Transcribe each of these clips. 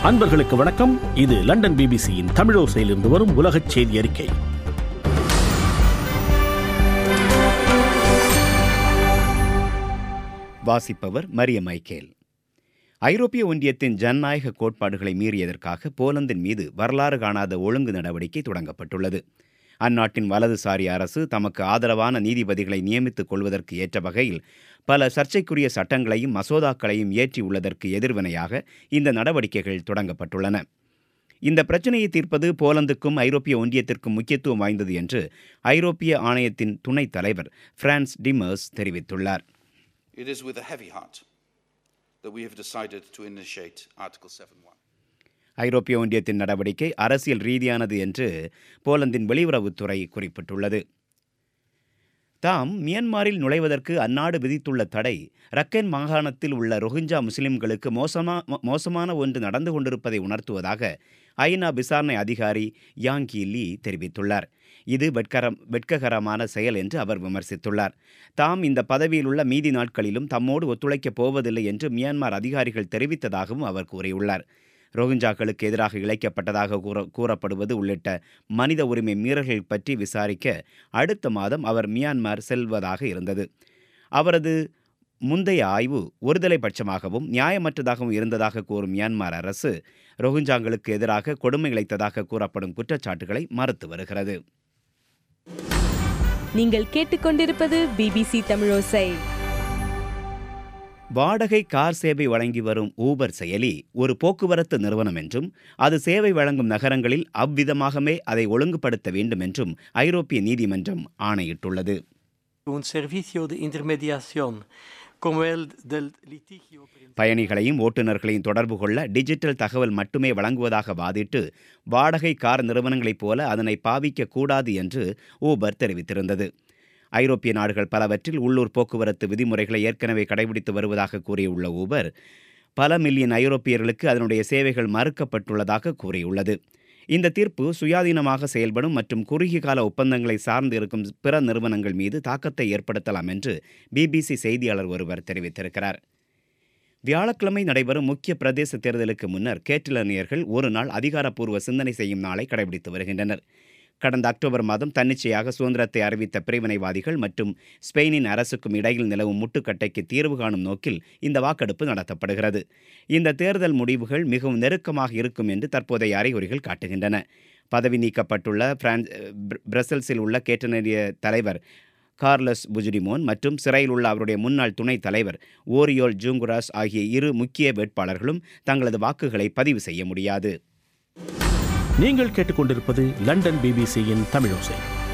அன்பர்களுக்கு வணக்கம் இது லண்டன் பிபிசியின் தமிழோசையிலிருந்து வரும் உலகச் செய்தி அறிக்கை வாசிப்பவர் மரிய மைக்கேல் ஐரோப்பிய ஒன்றியத்தின் ஜனநாயக கோட்பாடுகளை மீறியதற்காக போலந்தின் மீது வரலாறு காணாத ஒழுங்கு நடவடிக்கை தொடங்கப்பட்டுள்ளது அந்நாட்டின் வலதுசாரி அரசு தமக்கு ஆதரவான நீதிபதிகளை நியமித்துக் கொள்வதற்கு ஏற்ற வகையில் பல சர்ச்சைக்குரிய சட்டங்களையும் மசோதாக்களையும் இயற்றியுள்ளதற்கு எதிர்வினையாக இந்த நடவடிக்கைகள் தொடங்கப்பட்டுள்ளன இந்த பிரச்சனையை தீர்ப்பது போலந்துக்கும் ஐரோப்பிய ஒன்றியத்திற்கும் முக்கியத்துவம் வாய்ந்தது என்று ஐரோப்பிய ஆணையத்தின் துணைத் தலைவர் பிரான்ஸ் டிமர்ஸ் தெரிவித்துள்ளார் It is with a heavy heart that we have decided to initiate Article 7.1. ஐரோப்பிய ஒன்றியத்தின் நடவடிக்கை அரசியல் ரீதியானது என்று போலந்தின் வெளியுறவுத்துறை குறிப்பிட்டுள்ளது தாம் மியான்மரில் நுழைவதற்கு அந்நாடு விதித்துள்ள தடை ரக்கன் மாகாணத்தில் உள்ள ரோஹிஞ்சா முஸ்லிம்களுக்கு மோசமா மோசமான ஒன்று நடந்து கொண்டிருப்பதை உணர்த்துவதாக ஐநா விசாரணை அதிகாரி யாங்கி லீ தெரிவித்துள்ளார் இது வெட்கரம் வெட்ககரமான செயல் என்று அவர் விமர்சித்துள்ளார் தாம் இந்த பதவியில் உள்ள மீதி நாட்களிலும் தம்மோடு ஒத்துழைக்கப் போவதில்லை என்று மியான்மர் அதிகாரிகள் தெரிவித்ததாகவும் அவர் கூறியுள்ளார் ரோஹிஞ்சாக்களுக்கு எதிராக இழைக்கப்பட்டதாக கூற கூறப்படுவது உள்ளிட்ட மனித உரிமை மீறல்கள் பற்றி விசாரிக்க அடுத்த மாதம் அவர் மியான்மர் செல்வதாக இருந்தது அவரது முந்தைய ஆய்வு ஒருதலை பட்சமாகவும் நியாயமற்றதாகவும் இருந்ததாக கூறும் மியான்மர் அரசு ரோஹிஞ்சாங்களுக்கு எதிராக கொடுமை இழைத்ததாக கூறப்படும் குற்றச்சாட்டுகளை மறுத்து வருகிறது நீங்கள் கேட்டுக்கொண்டிருப்பது பிபிசி தமிழோசை வாடகை கார் சேவை வழங்கி வரும் ஊபர் செயலி ஒரு போக்குவரத்து நிறுவனம் என்றும் அது சேவை வழங்கும் நகரங்களில் அவ்விதமாகவே அதை ஒழுங்குபடுத்த வேண்டும் என்றும் ஐரோப்பிய நீதிமன்றம் ஆணையிட்டுள்ளது un servicio de intermediación como el del litigio பயணிகளையும் ஓட்டுநர்களையும் தொடர்பு கொள்ள டிஜிட்டல் தகவல் மட்டுமே வழங்குவதாக வாதிட்டு வாடகை கார் நிறுவனங்களைப் போல அதனை பாவிக்க கூடாது என்று ஊபர் தெரிவித்திருந்தது ஐரோப்பிய நாடுகள் பலவற்றில் உள்ளூர் போக்குவரத்து விதிமுறைகளை ஏற்கனவே கடைபிடித்து வருவதாக கூறியுள்ள ஊபர் பல மில்லியன் ஐரோப்பியர்களுக்கு அதனுடைய சேவைகள் மறுக்கப்பட்டுள்ளதாக கூறியுள்ளது இந்த தீர்ப்பு சுயாதீனமாக செயல்படும் மற்றும் குறுகிய கால ஒப்பந்தங்களை சார்ந்து இருக்கும் பிற நிறுவனங்கள் மீது தாக்கத்தை ஏற்படுத்தலாம் என்று பிபிசி செய்தியாளர் ஒருவர் தெரிவித்திருக்கிறார் வியாழக்கிழமை நடைபெறும் முக்கிய பிரதேச தேர்தலுக்கு முன்னர் கேட்டிலனியர்கள் ஒரு நாள் அதிகாரப்பூர்வ சிந்தனை செய்யும் நாளை கடைபிடித்து வருகின்றனர் கடந்த அக்டோபர் மாதம் தன்னிச்சையாக சுதந்திரத்தை அறிவித்த பிரிவினைவாதிகள் மற்றும் ஸ்பெயினின் அரசுக்கும் இடையில் நிலவும் முட்டுக்கட்டைக்கு தீர்வு காணும் நோக்கில் இந்த வாக்கெடுப்பு நடத்தப்படுகிறது இந்த தேர்தல் முடிவுகள் மிகவும் நெருக்கமாக இருக்கும் என்று தற்போதைய அறிகுறிகள் காட்டுகின்றன பதவி நீக்கப்பட்டுள்ள பிரான்ஸ் பிரசல்ஸில் உள்ள கேட்டனரிய தலைவர் கார்லஸ் புஜிடிமோன் மற்றும் சிறையில் உள்ள அவருடைய முன்னாள் துணைத் தலைவர் ஓரியோல் ஜூங்குராஸ் ஆகிய இரு முக்கிய வேட்பாளர்களும் தங்களது வாக்குகளை பதிவு செய்ய முடியாது நீங்கள் கேட்டுக்கொண்டிருப்பது லண்டன் பிபிசியின் தமிழோசை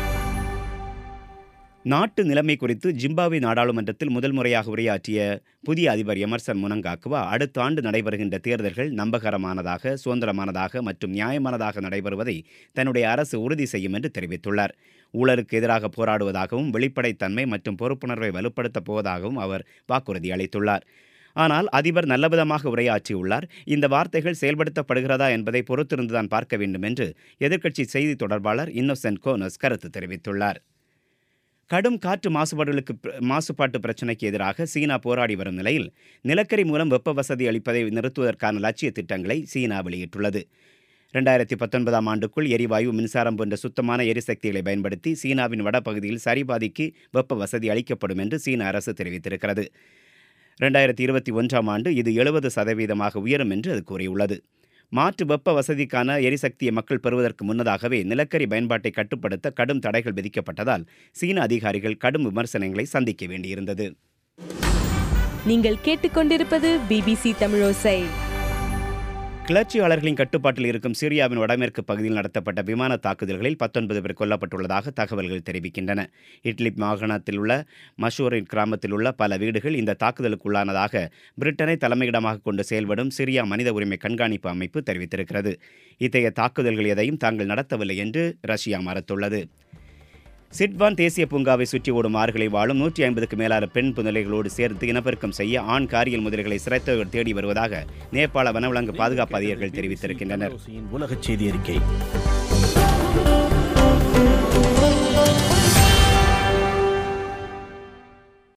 நாட்டு நிலைமை குறித்து ஜிம்பாப்வே நாடாளுமன்றத்தில் முதல் முறையாக உரையாற்றிய புதிய அதிபர் எமர்சன் முனங்காக்குவா அடுத்த ஆண்டு நடைபெறுகின்ற தேர்தல்கள் நம்பகரமானதாக சுதந்திரமானதாக மற்றும் நியாயமானதாக நடைபெறுவதை தன்னுடைய அரசு உறுதி செய்யும் என்று தெரிவித்துள்ளார் ஊழலுக்கு எதிராக போராடுவதாகவும் வெளிப்படைத்தன்மை மற்றும் பொறுப்புணர்வை வலுப்படுத்தப் போவதாகவும் அவர் வாக்குறுதி அளித்துள்ளார் ஆனால் அதிபர் நல்லவிதமாக உரையாற்றியுள்ளார் இந்த வார்த்தைகள் செயல்படுத்தப்படுகிறதா என்பதை பொறுத்திருந்துதான் பார்க்க வேண்டும் என்று எதிர்க்கட்சி செய்தி தொடர்பாளர் இன்னோசென்ட் கோனஸ் கருத்து தெரிவித்துள்ளார் கடும் காற்று மாசுபாடுகளுக்கு மாசுபாட்டு பிரச்சினைக்கு எதிராக சீனா போராடி வரும் நிலையில் நிலக்கரி மூலம் வெப்ப வசதி அளிப்பதை நிறுத்துவதற்கான லட்சிய திட்டங்களை சீனா வெளியிட்டுள்ளது ரெண்டாயிரத்தி பத்தொன்பதாம் ஆண்டுக்குள் எரிவாயு மின்சாரம் போன்ற சுத்தமான எரிசக்திகளை பயன்படுத்தி சீனாவின் வடபகுதியில் சரிபாதிக்கு வெப்ப வசதி அளிக்கப்படும் என்று சீன அரசு தெரிவித்திருக்கிறது ரெண்டாயிரத்தி இருபத்தி ஒன்றாம் ஆண்டு இது எழுபது சதவீதமாக உயரும் என்று அது கூறியுள்ளது மாற்று வெப்ப வசதிக்கான எரிசக்தியை மக்கள் பெறுவதற்கு முன்னதாகவே நிலக்கரி பயன்பாட்டை கட்டுப்படுத்த கடும் தடைகள் விதிக்கப்பட்டதால் சீன அதிகாரிகள் கடும் விமர்சனங்களை சந்திக்க வேண்டியிருந்தது நீங்கள் கேட்டுக்கொண்டிருப்பது பிபிசி தமிழோசை கிளர்ச்சியாளர்களின் கட்டுப்பாட்டில் இருக்கும் சிரியாவின் வடமேற்கு பகுதியில் நடத்தப்பட்ட விமான தாக்குதல்களில் பத்தொன்பது பேர் கொல்லப்பட்டுள்ளதாக தகவல்கள் தெரிவிக்கின்றன இட்லிப் மாகாணத்தில் உள்ள மஷூரின் கிராமத்தில் உள்ள பல வீடுகள் இந்த தாக்குதலுக்குள்ளானதாக பிரிட்டனை தலைமையிடமாக கொண்டு செயல்படும் சிரியா மனித உரிமை கண்காணிப்பு அமைப்பு தெரிவித்திருக்கிறது இத்தகைய தாக்குதல்கள் எதையும் தாங்கள் நடத்தவில்லை என்று ரஷ்யா மறுத்துள்ளது சிட்வான் தேசிய பூங்காவை சுற்றி ஓடும் ஆறுகளை வாழும் நூற்றி ஐம்பதுக்கு மேலான பெண் புதலைகளோடு சேர்த்து இனப்பெருக்கம் செய்ய ஆண் காரியல் முதல்களை சிறைத்தவர்கள் தேடி வருவதாக நேபாள வனவிலங்கு பாதுகாப்பு அதிகாரிகள் தெரிவித்திருக்கின்றனர் உலகச் செய்தி அறிக்கை